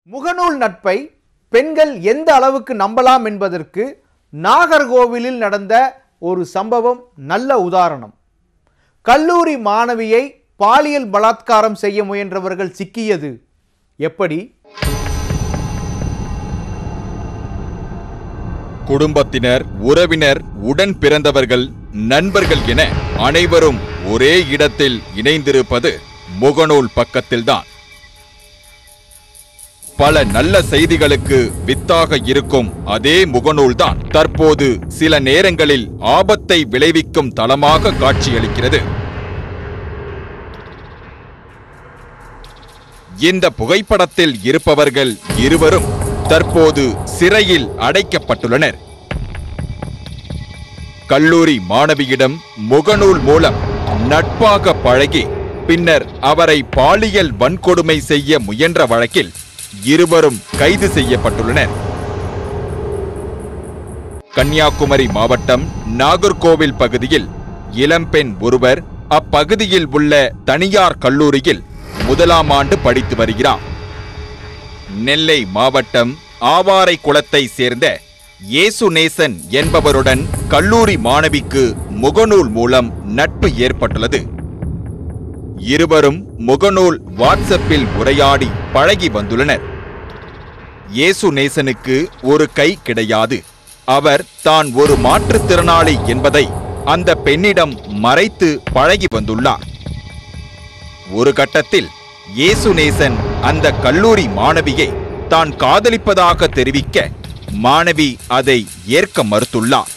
முகநூல் நட்பை பெண்கள் எந்த அளவுக்கு நம்பலாம் என்பதற்கு நாகர்கோவிலில் நடந்த ஒரு சம்பவம் நல்ல உதாரணம் கல்லூரி மாணவியை பாலியல் பலாத்காரம் செய்ய முயன்றவர்கள் சிக்கியது எப்படி குடும்பத்தினர் உறவினர் உடன் பிறந்தவர்கள் நண்பர்கள் என அனைவரும் ஒரே இடத்தில் இணைந்திருப்பது முகநூல் பக்கத்தில்தான் பல நல்ல செய்திகளுக்கு வித்தாக இருக்கும் அதே முகநூல்தான் தற்போது சில நேரங்களில் ஆபத்தை விளைவிக்கும் தளமாக காட்சியளிக்கிறது இந்த புகைப்படத்தில் இருப்பவர்கள் இருவரும் தற்போது சிறையில் அடைக்கப்பட்டுள்ளனர் கல்லூரி மாணவியிடம் முகநூல் மூலம் நட்பாக பழகி பின்னர் அவரை பாலியல் வன்கொடுமை செய்ய முயன்ற வழக்கில் இருவரும் கைது செய்யப்பட்டுள்ளனர் கன்னியாகுமரி மாவட்டம் நாகர்கோவில் பகுதியில் இளம்பெண் ஒருவர் அப்பகுதியில் உள்ள தனியார் கல்லூரியில் முதலாம் ஆண்டு படித்து வருகிறார் நெல்லை மாவட்டம் ஆவாரை குளத்தை சேர்ந்த இயேசுநேசன் என்பவருடன் கல்லூரி மாணவிக்கு முகநூல் மூலம் நட்பு ஏற்பட்டுள்ளது இருவரும் முகநூல் வாட்ஸ்அப்பில் உரையாடி பழகி வந்துள்ளனர் இயேசுநேசனுக்கு ஒரு கை கிடையாது அவர் தான் ஒரு மாற்றுத்திறனாளி என்பதை அந்த பெண்ணிடம் மறைத்து பழகி வந்துள்ளார் ஒரு கட்டத்தில் இயேசுநேசன் அந்த கல்லூரி மாணவியை தான் காதலிப்பதாக தெரிவிக்க மாணவி அதை ஏற்க மறுத்துள்ளார்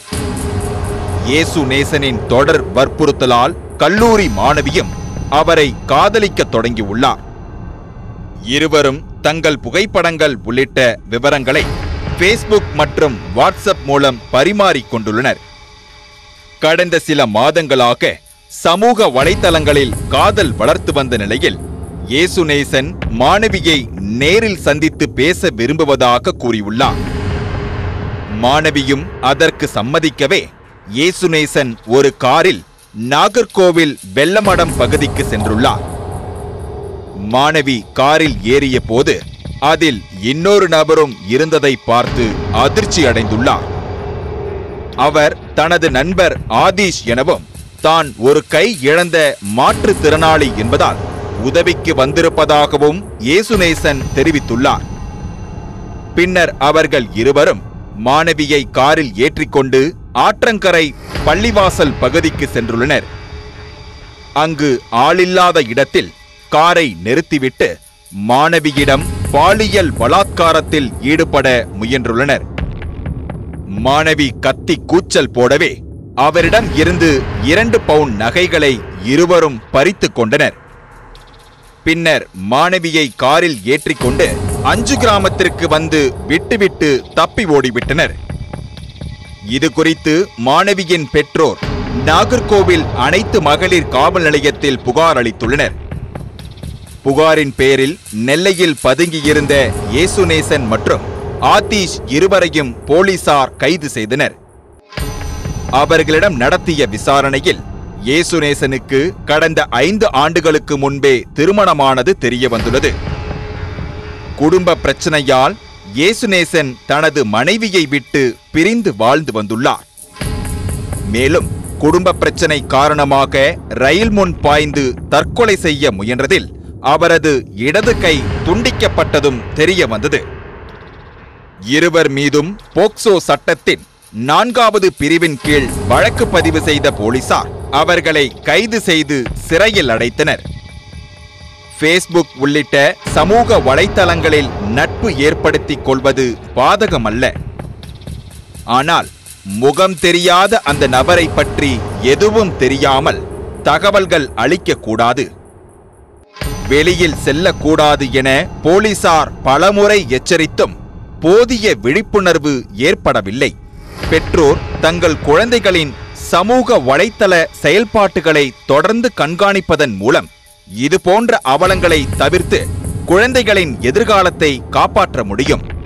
இயேசுநேசனின் தொடர் வற்புறுத்தலால் கல்லூரி மாணவியும் அவரை காதலிக்க தொடங்கியுள்ளார் இருவரும் தங்கள் புகைப்படங்கள் உள்ளிட்ட விவரங்களை ஃபேஸ்புக் மற்றும் வாட்ஸ்அப் மூலம் பரிமாறிக் கொண்டுள்ளனர் கடந்த சில மாதங்களாக சமூக வலைத்தளங்களில் காதல் வளர்த்து வந்த நிலையில் இயேசுநேசன் மாணவியை நேரில் சந்தித்து பேச விரும்புவதாக கூறியுள்ளார் மாணவியும் அதற்கு சம்மதிக்கவே இயேசுநேசன் ஒரு காரில் நாகர்கோவில் வெள்ளமடம் பகுதிக்கு சென்றுள்ளார் மாணவி காரில் ஏறிய போது அதில் இன்னொரு நபரும் இருந்ததை பார்த்து அதிர்ச்சி அடைந்துள்ளார் அவர் தனது நண்பர் ஆதீஷ் எனவும் தான் ஒரு கை இழந்த மாற்றுத்திறனாளி என்பதால் உதவிக்கு வந்திருப்பதாகவும் இயேசுநேசன் தெரிவித்துள்ளார் பின்னர் அவர்கள் இருவரும் மாணவியை காரில் ஏற்றிக்கொண்டு ஆற்றங்கரை பள்ளிவாசல் பகுதிக்கு சென்றுள்ளனர் அங்கு ஆளில்லாத இடத்தில் காரை நிறுத்திவிட்டு மாணவியிடம் பாலியல் பலாத்காரத்தில் ஈடுபட முயன்றுள்ளனர் மாணவி கத்தி கூச்சல் போடவே அவரிடம் இருந்து இரண்டு பவுன் நகைகளை இருவரும் பறித்துக் கொண்டனர் பின்னர் மாணவியை காரில் ஏற்றிக்கொண்டு அஞ்சு கிராமத்திற்கு வந்து விட்டுவிட்டு தப்பி ஓடிவிட்டனர் இது குறித்து மாணவியின் பெற்றோர் நாகர்கோவில் அனைத்து மகளிர் காவல் நிலையத்தில் புகார் அளித்துள்ளனர் புகாரின் பேரில் நெல்லையில் பதுங்கியிருந்த இயேசுநேசன் மற்றும் ஆதீஷ் இருவரையும் போலீசார் கைது செய்தனர் அவர்களிடம் நடத்திய விசாரணையில் இயேசுநேசனுக்கு கடந்த ஐந்து ஆண்டுகளுக்கு முன்பே திருமணமானது தெரிய வந்துள்ளது குடும்ப பிரச்சனையால் இயேசுநேசன் தனது மனைவியை விட்டு பிரிந்து வாழ்ந்து வந்துள்ளார் மேலும் குடும்ப பிரச்சனை காரணமாக ரயில் முன் பாய்ந்து தற்கொலை செய்ய முயன்றதில் அவரது இடது கை துண்டிக்கப்பட்டதும் தெரிய வந்தது இருவர் மீதும் போக்சோ சட்டத்தின் நான்காவது பிரிவின் கீழ் வழக்கு பதிவு செய்த போலீசார் அவர்களை கைது செய்து சிறையில் அடைத்தனர் ஃபேஸ்புக் உள்ளிட்ட சமூக வலைத்தளங்களில் நட்பு ஏற்படுத்திக் கொள்வது பாதகமல்ல ஆனால் முகம் தெரியாத அந்த நபரை பற்றி எதுவும் தெரியாமல் தகவல்கள் அளிக்கக்கூடாது வெளியில் செல்லக்கூடாது என போலீசார் பலமுறை எச்சரித்தும் போதிய விழிப்புணர்வு ஏற்படவில்லை பெற்றோர் தங்கள் குழந்தைகளின் சமூக வலைத்தள செயல்பாட்டுகளை தொடர்ந்து கண்காணிப்பதன் மூலம் இது போன்ற அவலங்களை தவிர்த்து குழந்தைகளின் எதிர்காலத்தை காப்பாற்ற முடியும்